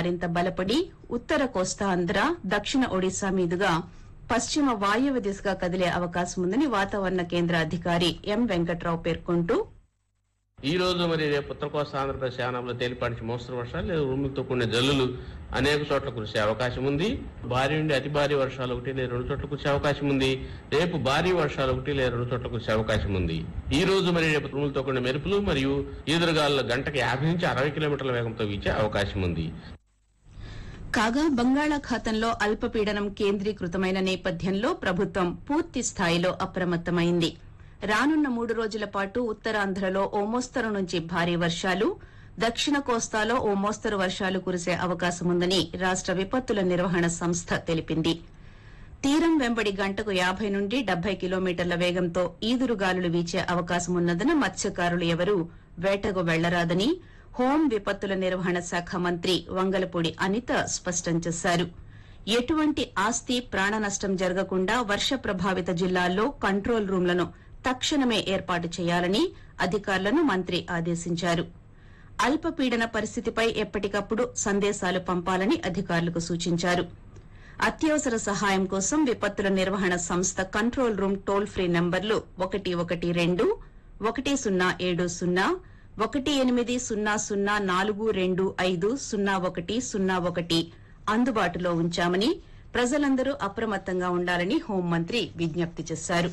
మరింత బలపడి ఉత్తర కోస్తాంధ్ర దక్షిణ ఒడిశా మీదుగా పశ్చిమ వాయువ్య దిశగా కదిలే అవకాశం ఉందని వాతావరణ కేంద్ర అధికారి ఎం వెంకట్రావు పేర్కొంటూ ఈ రోజు మరి రేపు ఉత్తర కోస్తా ఆంధ్రప్రదేశ్ యానంలో తేలిపాటి నుంచి మోస్తరు వర్షాలు లేదా ఉరుములతో కూడిన జల్లులు అనేక చోట్ల కురిసే అవకాశం ఉంది భారీ నుండి అతి భారీ వర్షాలు ఒకటి లేదా రెండు చోట్ల కురిసే అవకాశం ఉంది రేపు భారీ వర్షాలు ఒకటి లేదా రెండు చోట్ల కురిసే అవకాశం ఉంది ఈ రోజు మరి రేపు ఉరుములతో కూడిన మెరుపులు మరియు ఈదురుగాలు గంటకి యాభై నుంచి అరవై కిలోమీటర్ల వేగంతో వీచే అవకాశం ఉంది కాగా బంగాళాఖాతంలో అల్పపీడనం కేంద్రీకృతమైన నేపథ్యంలో ప్రభుత్వం పూర్తి స్థాయిలో అప్రమత్తమైంది రానున్న మూడు రోజుల పాటు ఉత్తరాంధ్రలో ఓ మోస్తరు నుంచి భారీ వర్షాలు దక్షిణ కోస్తాలో ఓ మోస్తరు వర్షాలు కురిసే అవకాశముందని రాష్ట విపత్తుల నిర్వహణ సంస్థ తెలిపింది తీరం వెంబడి గంటకు యాభై నుండి డెబ్బై కిలోమీటర్ల వేగంతో ఈదురుగాలులు వీచే అవకాశమున్నదన్న మత్స్యకారులు ఎవరూ వేటకు వెళ్లరాదని హోం విపత్తుల నిర్వహణ శాఖ మంత్రి వంగలపూడి అనిత స్పష్టం చేశారు ఎటువంటి ఆస్తి ప్రాణ నష్టం జరగకుండా వర్ష ప్రభావిత జిల్లాల్లో కంట్రోల్ రూంలను తక్షణమే ఏర్పాటు చేయాలని అధికారులను మంత్రి ఆదేశించారు అల్పపీడన పరిస్థితిపై ఎప్పటికప్పుడు సందేశాలు పంపాలని అధికారులకు సూచించారు అత్యవసర సహాయం కోసం విపత్తుల నిర్వహణ సంస్థ కంట్రోల్ రూమ్ టోల్ ఫ్రీ నంబర్లు ఒకటి ఒకటి రెండు ఒకటి సున్నా ఏడు సున్నా ఒకటి ఎనిమిది సున్నా సున్నా నాలుగు రెండు ఐదు సున్నా ఒకటి సున్నా ఒకటి అందుబాటులో ఉంచామని ప్రజలందరూ అప్రమత్తంగా ఉండాలని హోంమంత్రి విజ్ఞప్తి చేశారు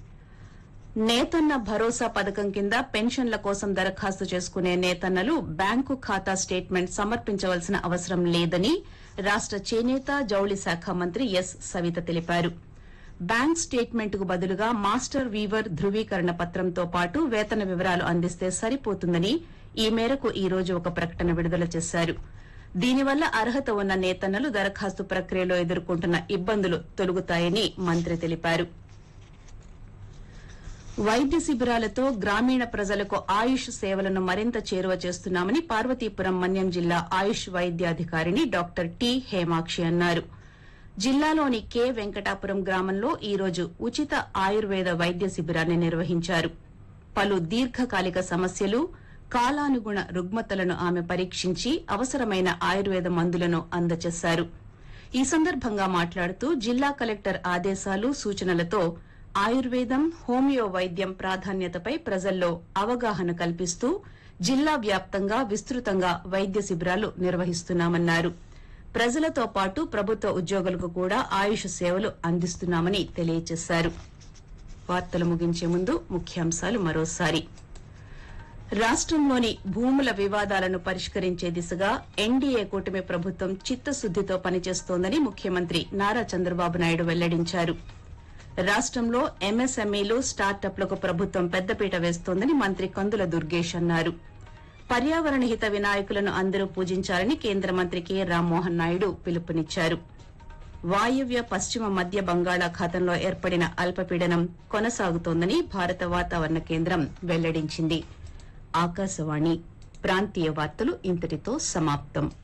నేతన్న భరోసా పథకం కింద పెన్షన్ల కోసం దరఖాస్తు చేసుకునే నేతన్నలు బ్యాంకు ఖాతా స్టేట్మెంట్ సమర్పించవలసిన అవసరం లేదని రాష్ట చేనేత జౌళి శాఖ మంత్రి ఎస్ సవిత తెలిపారు బ్యాంక్ స్టేట్మెంట్ కు బదులుగా మాస్టర్ వీవర్ ధృవీకరణ పత్రంతో పాటు వేతన వివరాలు అందిస్తే సరిపోతుందని ఈ మేరకు ఈ రోజు ఒక ప్రకటన విడుదల చేశారు దీనివల్ల అర్హత ఉన్న నేతన్నలు దరఖాస్తు ప్రక్రియలో ఎదుర్కొంటున్న ఇబ్బందులు తొలగుతాయని మంత్రి తెలిపారు వైద్య శిబిరాలతో గ్రామీణ ప్రజలకు ఆయుష్ సేవలను మరింత చేరువ చేస్తున్నామని పార్వతీపురం మన్యం జిల్లా ఆయుష్ వైద్యాధికారిని డాక్టర్ టి హేమాక్షి అన్నారు జిల్లాలోని కె వెంకటాపురం గ్రామంలో ఈ రోజు ఉచిత ఆయుర్వేద వైద్య శిబిరాన్ని నిర్వహించారు పలు దీర్ఘకాలిక సమస్యలు కాలానుగుణ రుగ్మతలను ఆమె పరీక్షించి అవసరమైన ఆయుర్వేద మందులను అందజేశారు ఈ సందర్భంగా మాట్లాడుతూ జిల్లా కలెక్టర్ ఆదేశాలు సూచనలతో ఆయుర్వేదం హోమియో వైద్యం ప్రాధాన్యతపై ప్రజల్లో అవగాహన కల్పిస్తూ జిల్లా వ్యాప్తంగా విస్తృతంగా వైద్య శిబిరాలు నిర్వహిస్తున్నామన్నారు ప్రజలతో పాటు ప్రభుత్వ ఉద్యోగులకు కూడా ఆయుష్ సేవలు అందిస్తున్నామని తెలియజేశారు వార్తలు ముగించే ముందు ముఖ్యాంశాలు మరోసారి రాష్టంలోని భూముల వివాదాలను పరిష్కరించే దిశగా ఎన్డీఏ కూటమి ప్రభుత్వం చిత్తశుద్దితో పనిచేస్తోందని ముఖ్యమంత్రి నారా చంద్రబాబు నాయుడు వెల్లడించారు రాష్టంలో ఎంఎస్ఎంఈలు స్టార్టప్లకు ప్రభుత్వం పెద్దపీట వేస్తోందని మంత్రి కందుల దుర్గేష్ అన్నారు పర్యావరణ హిత వినాయకులను అందరూ పూజించాలని కేంద్ర మంత్రి కె రామ్మోహన్ నాయుడు పిలుపునిచ్చారు వాయువ్య పశ్చిమ మధ్య బంగాళాఖాతంలో ఏర్పడిన అల్పపీడనం కొనసాగుతోందని భారత వాతావరణ కేంద్రం వెల్లడించింది ఆకాశవాణి ప్రాంతీయ వార్తలు ఇంతటితో సమాప్తం